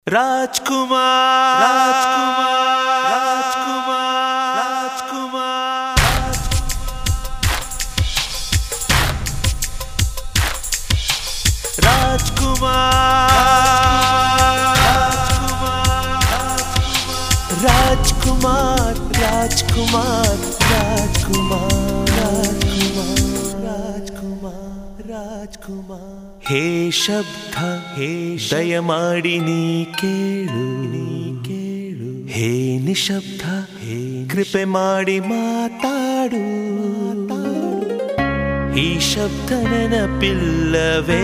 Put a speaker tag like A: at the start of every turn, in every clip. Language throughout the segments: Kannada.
A: ರಾಜ್ಕುಮಾರ್ ರಾಜ್ಕುಮಾರ್ ರಾಜ್ಕುಮಾರ್ ರಾಜ್ಕುಮಾರ್ ರಾಜ್ಕುಮಾರ್ ರಾಜ್ಕುಮಾರ್ ರಾಜ್ಕುಮಾರ್ ರಾಜ್ಕುಮಾರ್ ರಾಜ್ಕುಮಾರ್ ಹೇ ಶಬ್ದ ಹೇ ದಯಮಾಡಿ ನೀ ಕೇಳು ನೀ ಕೇಳು ಹೇ ನಿಶಬ್ದ ಹೇ ಕೃಪೆ ಮಾಡಿ ಮಾತಾಡು ಈ ಶಬ್ದ ನೆನಪಿಲ್ಲವೇ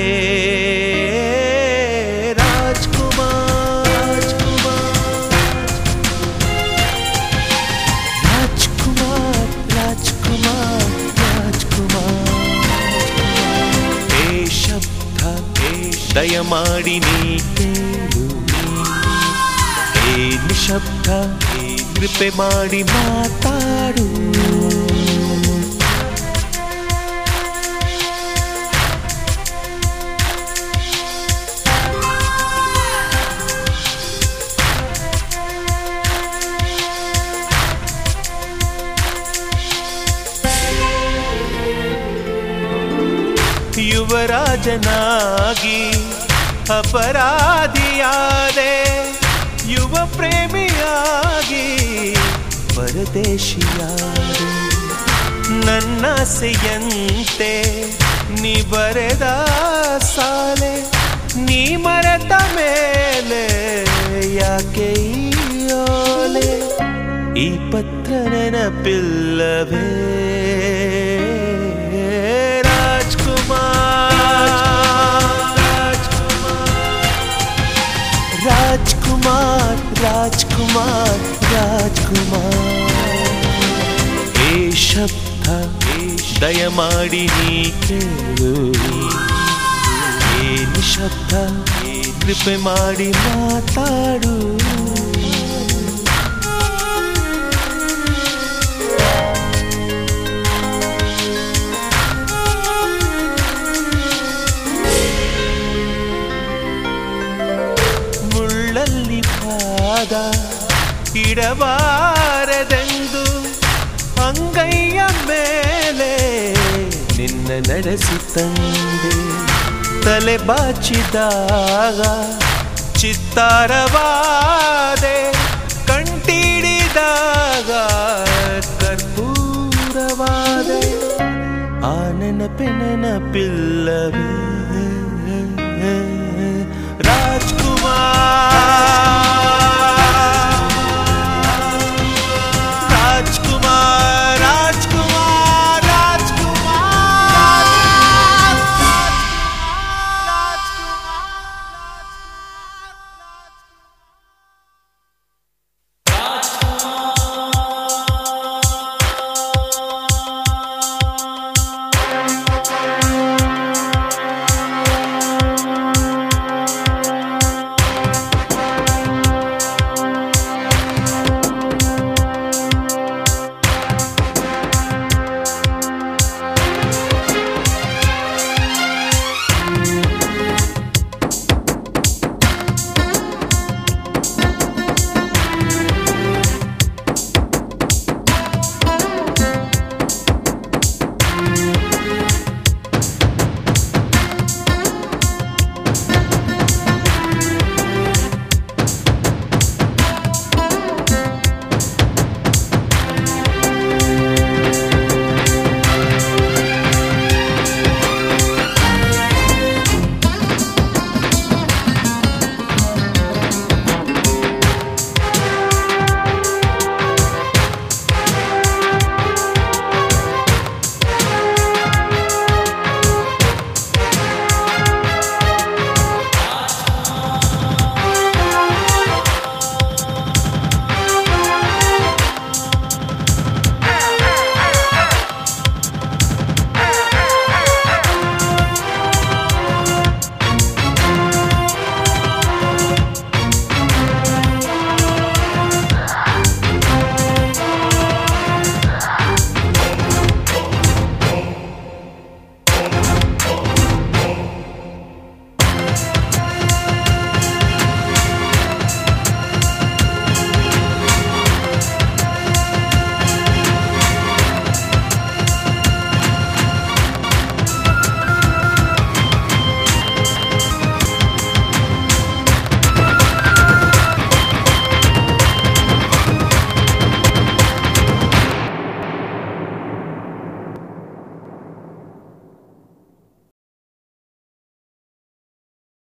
A: ರಾಜ್ಕುಮಾರ್ ರಾಜ್ಕುಮಾರ್ ರಾಜ್ಕುಮಾರ್ ರಾಜ್ಕುಮಾರ್ ಹೇ ಶಬ್ದ ಹೇ ದಯಮಾಡಿ ನೀ ಕೇಳು ಹೇ ನಿಶಬ್ದ ಹೇ ಕೃಪೆ ಮಾಡಿ ಮಾತಾಡು ಯುವರಾಜನಾಗಿ ಅಪರಾಧಿಯಾದೆ ಯುವ ಪ್ರೇಮಿಯಾಗಿ ಪರದೇಶಿಯಾದೆ ನನ್ನಾಸೆಯಂತೆ ನೀ ಬರೆದ ಸಾಲೆ ನೀ ಮರೆತ ಮೇಲೆ ಯಾಕೆ ಈ ಓಲೆ ಈ ಪತ್ರ ನೆನಪಿಲ್ಲವೇ ರಾಜ್ಕುಮಾರ್ ರಾಜ್ಕುಮಾರ್ ರಾಜ್ಕುಮಾರ್ ಏ ಶಬ್ದ ದಯಮಾಡಿ ನೀ ಕೇಳು ಏ ನಿಶಬ್ದ ಕೃಪೆ ಮಾಡಿ ಮಾತಾಡು ಮುಳ್ಳಲ್ಲಿ ಪಾದ ಇಡಬಾರದೆಂದು ಅಂಗೈಯ ಮೇಲೆ ನಿನ್ನ ನಡೆಸಿ ತಂದೆ ತಲೆ ಬಾಚಿದಾಗ ಚಿತ್ತಾರವಾದೆ ಕಂಟಿಡಿದಾಗ ಕರ್ಪೂರವಾದೆ ಆ ನೆನಪೆ ನೆನಪಿಲ್ಲವೇ ರಾಜ್ಕುಮಾರ್